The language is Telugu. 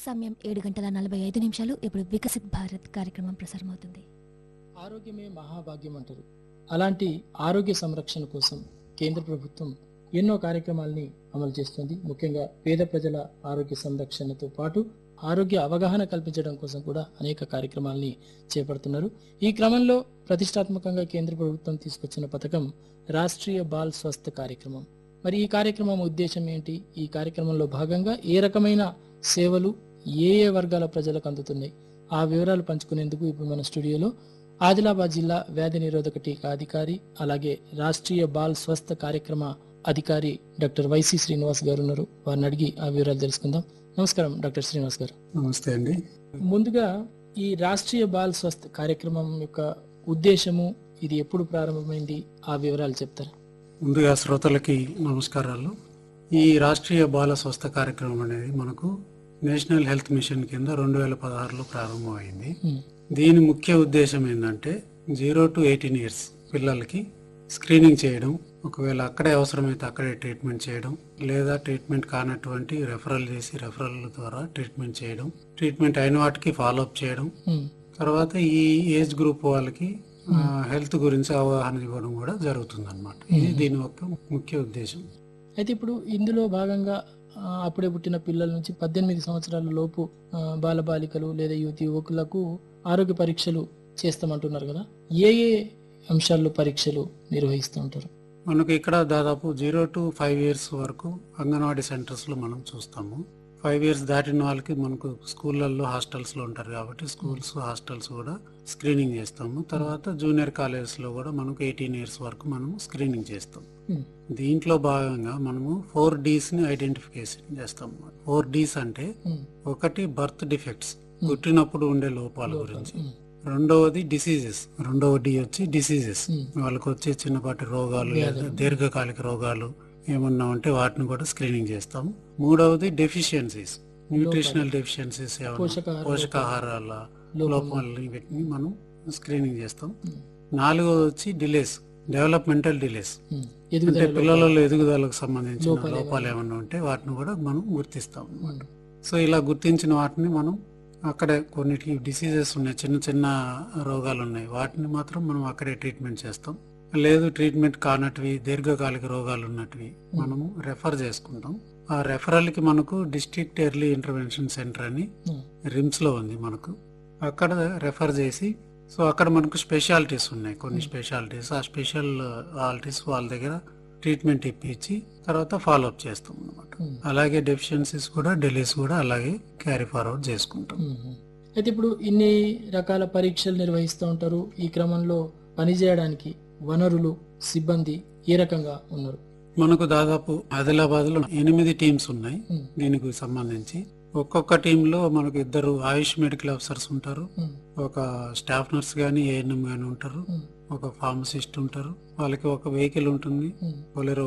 సమయం ఏడు గంటల నలభై ఐదు నిమిషాలు ఇప్పుడు వికసిత్ భారత్ కార్యక్రమం ప్రసారమవుతుంది ఆరోగ్యమే మహాభాగ్యం అంటారు అలాంటి ఆరోగ్య సంరక్షణ కోసం కేంద్ర ప్రభుత్వం ఎన్నో కార్యక్రమాల్ని అమలు చేస్తుంది ముఖ్యంగా పేద ప్రజల ఆరోగ్య సంరక్షణతో పాటు ఆరోగ్య అవగాహన కల్పించడం కోసం కూడా అనేక కార్యక్రమాల్ని చేపడుతున్నారు ఈ క్రమంలో ప్రతిష్టాత్మకంగా కేంద్ర ప్రభుత్వం తీసుకొచ్చిన పథకం రాష్ట్రీయ బాల్ స్వస్థ కార్యక్రమం మరి ఈ కార్యక్రమం ఉద్దేశం ఏంటి ఈ కార్యక్రమంలో భాగంగా ఏ రకమైన సేవలు ఏ ఏ వర్గాల ప్రజలకు అందుతున్నాయి ఆ వివరాలు పంచుకునేందుకు ఇప్పుడు మన స్టూడియోలో ఆదిలాబాద్ జిల్లా వ్యాధి నిరోధక టీకా అధికారి అలాగే రాష్ట్రీయ బాల్ స్వస్థ కార్యక్రమ అధికారి డాక్టర్ వైసి శ్రీనివాస్ గారు ఉన్నారు వారిని అడిగి ఆ వివరాలు తెలుసుకుందాం నమస్కారం డాక్టర్ శ్రీనివాస్ గారు నమస్తే అండి ముందుగా ఈ రాష్ట్రీయ బాల్ స్వస్థ కార్యక్రమం యొక్క ఉద్దేశము ఇది ఎప్పుడు ప్రారంభమైంది ఆ వివరాలు చెప్తారా ముందుగా శ్రోతలకి నమస్కారాలు ఈ రాష్ట్రీయ బాల స్వస్థ కార్యక్రమం అనేది మనకు నేషనల్ హెల్త్ మిషన్ కింద రెండు వేల పదహారులో ప్రారంభమైంది ఉమ్, దీని ముఖ్య ఉద్దేశం ఏంటంటే జీరో టు ఎయిటీన్ ఇయర్స్ పిల్లలకి స్క్రీనింగ్ చేయడం ఒకవేళ అక్కడే అవసరమైతే అక్కడే ట్రీట్మెంట్ చేయడం లేదా ట్రీట్మెంట్ కానటువంటి రెఫరల్ చేసి రెఫరల్ ద్వారా ట్రీట్మెంట్ చేయడం ట్రీట్మెంట్ అయిన వాటికి ఫాలోఅప్ చేయడం ఉమ్, తర్వాత ఈ ఏజ్ గ్రూప్ వాళ్ళకి ఆ, హెల్త్ గురించి అవగాహన ఇవ్వడం కూడా జరుగుతుంది అనమాట ఇది దీని యొక్క ముఖ్య ఉద్దేశం అయితే ఇప్పుడు ఇందులో భాగంగా ఆ, అప్పుడే పుట్టిన పిల్లల నుంచి పద్దెనిమిది సంవత్సరాల లోపు ఆ, బాలబాలికలు లేదా యువతి యువకులకు ఆరోగ్య పరీక్షలు చేస్తామంటున్నారు కదా ఏ ఏ అంశాల్లో పరీక్షలు నిర్వహిస్తూ ఉంటారు మనకు ఇక్కడ దాదాపు జీరో టు ఫైవ్ ఇయర్స్ వరకు అంగన్వాడీ సెంటర్స్ లో మనం చూస్తాము ఫైవ్ ఇయర్స్ దాటిన వాళ్ళకి మనకు స్కూళ్ళల్లో హాస్టల్స్ లో ఉంటారు కాబట్టి స్కూల్స్ హాస్టల్స్ కూడా స్క్రీనింగ్ చేస్తాము తర్వాత జూనియర్ కాలేజెస్ లో కూడా మనకు ఎయిటీన్ ఇయర్స్ వరకు మనం స్క్రీనింగ్ చేస్తాం ఉమ్, దీంట్లో భాగంగా మనము ఫోర్ డీస్ ని ఐడెంటిఫికేషన్ చేస్తాం ఫోర్ డీస్ అంటే ఉమ్, ఒకటి బర్త్ డిఫెక్ట్స్ పుట్టినప్పుడు ఉండే లోపాల గురించి ఉమ్, రెండవది డిసీజెస్ రెండవ డి వచ్చి డిసీజెస్ ఉమ్, వాళ్ళకి వచ్చే చిన్నపాటి రోగాలు లేదా దీర్ఘకాలిక రోగాలు ఏమన్నా ఉంటే వాటిని కూడా స్క్రీనింగ్ చేస్తాం మూడవది డెఫిషియన్సీస్ న్యూట్రిషనల్ డెఫిషియన్సీస్ పోషకాహార పోషకాహారాల లోపాలని వీటిని మనం స్క్రీనింగ్ చేస్తాం ఉమ్, నాలుగవది వచ్చి డిలేస్ డెవలప్మెంటల్ డిలేస్ ఉమ్, అంటే ఎదుగుదల పిల్లలలో ఎదుగుదలకు సంబంధించిన లోపాలు ఏమన్నా ఉంటే వాటిని కూడా మనం గుర్తిస్తాం అన్నమాట సో ఇలా గుర్తించిన వాటిని మనం అక్కడే కొన్నిటికి డిసీజెస్ ఉన్నాయి చిన్న చిన్న రోగాలు ఉన్నాయి వాటిని మాత్రం మనం అక్కడే ట్రీట్మెంట్ చేస్తాం లేదు ట్రీట్మెంట్ కానటివి దీర్ఘకాలిక రోగాలు ఉన్నటివి మనము రెఫర్ చేసుకుంటాం ఆ రెఫరల్ కి మనకు డిస్ట్రిక్ట్ ఎర్లీ ఇంటర్వెన్షన్ సెంటర్ అని ఉమ్, రిమ్స్ లో ఉంది మనకు అక్కడ రెఫర్ చేసి సో అక్కడ మనకు స్పెషాలిటీస్ ఉన్నాయి కొన్ని స్పెషాలిటీస్ ఆ స్పెషాలిటీస్ వాళ్ళ దగ్గర ట్రీట్మెంట్ ఇప్పించి తర్వాత ఫాలో అప్ చేస్తాం అనమాట ఉమ్. అలాగే డెఫిషియన్సీస్ కూడా డెలీస్ కూడా అలాగే క్యారీ ఫార్వర్డ్ చేసుకుంటాం మ్మ్. అయితే ఇప్పుడు ఇన్ని రకాల పరీక్షలు నిర్వహిస్తూ ఉంటారు ఈ క్రమంలో పనిచేయడానికి వనరులు సిబ్బంది ఏ రకంగా ఉన్నారు మనకు దాదాపు ఆదిలాబాద్ లో ఎనిమిది టీమ్స్ ఉన్నాయి మ్మ్. దీనికి సంబంధించి ఒక్కొక్క టీంలో మనకు ఇద్దరు ఆయుష్ మెడికల్ ఆఫీసర్స్ ఉంటారు మ్మ్. ఒక స్టాఫ్ నర్స్ గానీ ఏఎన్ఎం గానీ ఉంటారు మ్మ్. ఒక ఫార్మసిస్ట్ ఉంటారు వాళ్ళకి ఒక వెహికల్ ఉంటుంది మ్మ్. బొలెరో